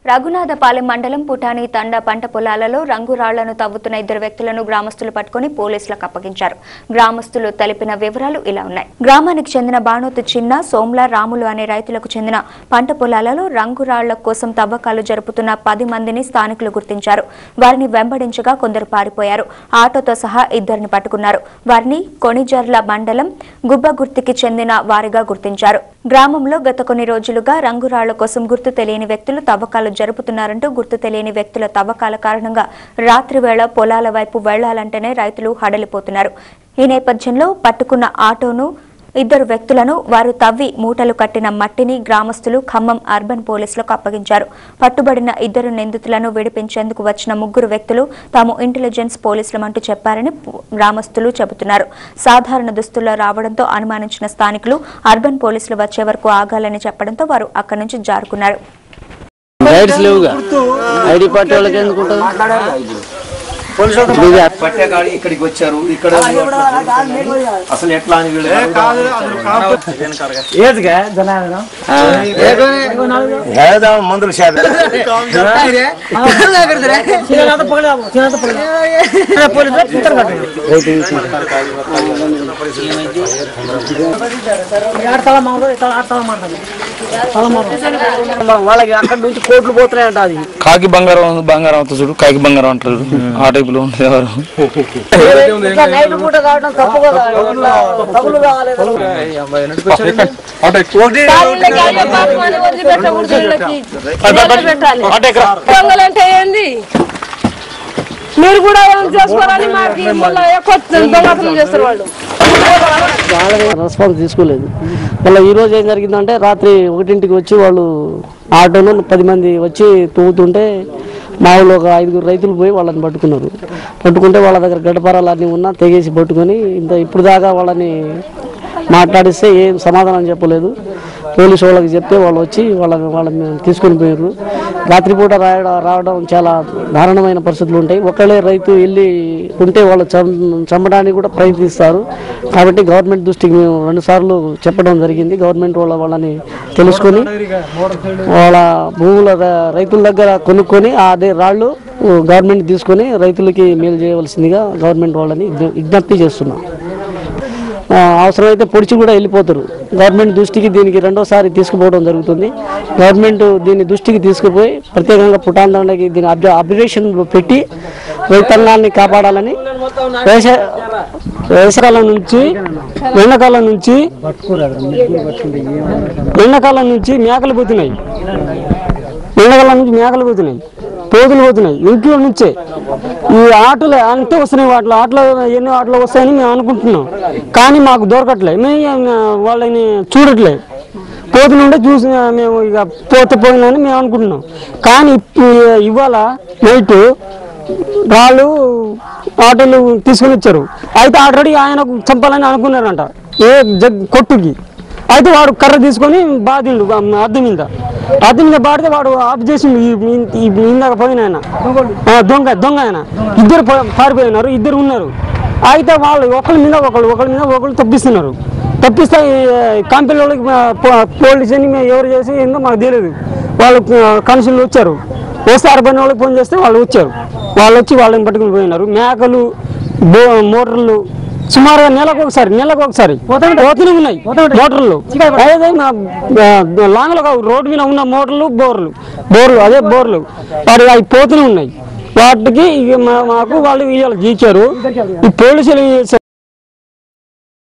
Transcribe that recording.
రఘునాథపాలెం మండలం పుటాని తండా పంట పొలాలలో రంగురాళ్లను తవ్వుతున్న ఇద్దరు వ్యక్తులను గ్రామస్తులు పట్టుకుని పోలీసులకు అప్పగించారు గ్రామస్తులు తెలిపిన వివరాలు ఇలా ఉన్నాయి గ్రామానికి చెందిన బాణోతు చిన్న సోమ్ల రాములు అనే రైతులకు చెందిన పంట పొలాలలో రంగురాళ్ల కోసం తవ్వకాలు జరుపుతున్న పది మందిని స్థానికులు గుర్తించారు వారిని వెంబడించగా కొందరు పారిపోయారు ఆటోతో సహా ఇద్దరిని పట్టుకున్నారు వారిని కొణిజర్ల మండలం గుబ్బగుర్తికి చెందిన వారిగా గుర్తించారు గ్రామంలో గత కొన్ని రోజులుగా రంగురాళ్ల కోసం గుర్తు తెలియని వ్యక్తులు తవ్వకాలు జరుపుతున్నారంటూ గుర్తు తెలియని వ్యక్తుల తవ్వకాల కారణంగా రాత్రి వేళ పొలాల వైపు వెళ్లాలంటేనే రైతులు హడలిపోతున్నారు ఈ నేపథ్యంలో పట్టుకున్న ఆటోను ఇద్దరు వ్యక్తులను వారు తవ్వి మూటలు కట్టిన మట్టిని గ్రామస్తులు ఖమ్మం అర్బన్ పోలీసులకు అప్పగించారు పట్టుబడిన ఇద్దరు నిందితులను విడిపించేందుకు వచ్చిన ముగ్గురు వ్యక్తులు తాము ఇంటెలిజెన్స్ పోలీసులమంటూ చెప్పారని పు- గ్రామస్తులు చెబుతున్నారు సాధారణ దుస్తుల్లో రావడంతో అనుమానించిన స్థానికులు అర్బన్ పోలీసులు వచ్చే వరకు ఆగాలని చెప్పడంతో వారు అక్కడి నుంచి జారుకున్నారు రైడ్స్ లేవుగా ఐడి పార్టీ వాళ్ళకి ఎందుకు ఉంటుంది ఇది పట్టే కాడి ఇక్కడికి వచ్చారు ఇక్కడ అసలు ఎట్లా అని వీళ్ళు ఏదిగా జనాలను ఏదో మందులు శాతం చిన్నత పగలాము చిన్నత పగలాము పోలీసులు చిత్తర ఆడతల మామూలు ఇట్లా ఆడతల మాట్లాడు వాళ్ళకి అక్కడ నుంచి కోట్లు పోతున్నాయంట అది కాకి బంగారం ఉంది, బంగారం అవుతుంది చూడు కాకి బంగారం అంటారు ఆ టైప్ లో ఉంటుంది ఎవరు ఇట్లా నైట్ పూట కావడం తప్పు కదా ఇట్లా తగులు కావాలి దొంగలంటే ఏంది మీరు కూడా ఏం చేసుకోవాలని మాకు మళ్ళీ ఎక్కువ దొంగతనం చేస్తారు వాళ్ళు రెస్పాన్స్ తీసుకోలేదు మళ్ళీ ఈ రోజు ఏం జరిగిందంటే రాత్రి ఒకటింటికి వచ్చి వాళ్ళు ఆటోలో పది మంది వచ్చి తవ్వుతుంటే మా ఊళ్ళో ఒక ఐదుగురు రైతులు పోయి వాళ్ళని పట్టుకున్నారు పట్టుకుంటే వాళ్ళ దగ్గర గడ్డపారాలు అన్నీ ఉన్నా తెగేసి పట్టుకొని ఇంత ఇప్పుడు దాకా వాళ్ళని మాట్లాడిస్తే ఏం సమాధానం చెప్పలేదు పోలీసు వాళ్ళకి చెప్తే వాళ్ళు వచ్చి వాళ్ళని వాళ్ళని తీసుకొని పోయారు రాత్రిపూట రాయడం రావడం చాలా దారుణమైన పరిస్థితులు ఉంటాయి ఒకళ్ళే రైతు వెళ్ళి ఉంటే వాళ్ళు చం- చంపడానికి కూడా ప్రయత్నిస్తారు కాబట్టి గవర్నమెంట్ దృష్టికి మేము రెండుసార్లు చెప్పడం జరిగింది గవర్నమెంట్ వాళ్ళ వాళ్ళని తెలుసుకొని వాళ్ళ భూముల ర- రైతుల దగ్గర కొనుక్కొని అదే రాళ్ళు గవర్నమెంట్ తీసుకొని రైతులకి మేలు చేయవలసిందిగా గవర్నమెంట్ వాళ్ళని విజ్ఞ- విజ్ఞప్తి చేస్తున్నాం ఆ, అవసరమైతే పొడిచి కూడా వెళ్ళిపోతారు గవర్నమెంట్ దృష్టికి దీనికి రెండోసారి తీసుకుపోవడం జరుగుతుంది గవర్నమెంట్ దీన్ని దృష్టికి తీసుకుపోయి ప్రత్యేకంగా పుటాండానికి దీని అబ్ అబ్జర్వేషన్ పెట్టి రైతాంగాన్ని కాపాడాలని వ్యవసాయ వ్యవసాయాల నుంచి ఎండాకాలం నుంచి ఎండాకాలం నుంచి మేకలు పోతున్నాయి ఎండాకాలం నుంచి మేకలు పోతున్నాయి తోదులు పోతున్నాయి ఇంట్లో నుంచే ఈ ఆటలు అంతే వస్తున్నాయి వాటిలో ఆటలు ఎన్ని ఆటలు వస్తాయని మేము అనుకుంటున్నాం కానీ మాకు దొరకట్లే మేము వాళ్ళని చూడట్లే పోతుంటే చూసి మేము ఇక పోతే పోయిందని మేము అనుకుంటున్నాం కానీ ఇప్పు- ఇవాళ నైట్ వాళ్ళు ఆటోలు తీసుకొని వచ్చారు అయితే ఆల్రెడీ ఆయన చంపాలని అనుకున్నారంట ఏ జగ్ కొట్టుకి అయితే వాడు కర్ర తీసుకొని బాధిండు ఆ అద్దం మీద అద్దం మీద బాడితే వాడు ఆఫ్ చేసి ఇందాక పోయిన ఆయన ఆ, దొంగ దొంగ ఆయన ఇద్దరు పా- పారిపోయినారు ఇద్దరు ఉన్నారు అయితే వాళ్ళు ఒకరి మీద ఒకళ్ళు ఒకరి మీద ఒకళ్ళు తప్పిస్తున్నారు తప్పిస్తే కంపెనీ వాళ్ళకి ఆ, పో- పోలీస్ అని మేము ఎవరు చేసి ఏందో మాకు తెలియదు వాళ్ళు కన్సూలు వచ్చారు వస్తే అరవై వాళ్ళకి ఫోన్ చేస్తే వాళ్ళు వచ్చారు వాళ్ళు వచ్చి వాళ్ళని పట్టుకుని పోయినారు మేకలు బో మోటార్లు సుమారుగా నెలకు ఒకసారి నెలకు ఒకసారి పోతూనే ఉన్నాయి మోటార్లు అదే మా లాంగ్లో కావు రోడ్డు మీద ఉన్న మోటార్లు బోర్లు బోర్లు అదే బోర్లు వాటి అవి పోతూనే ఉన్నాయి వాటికి ఇక మా- మాకు వాళ్ళు ఇవాళ గీచారు ఈ పోలీసులు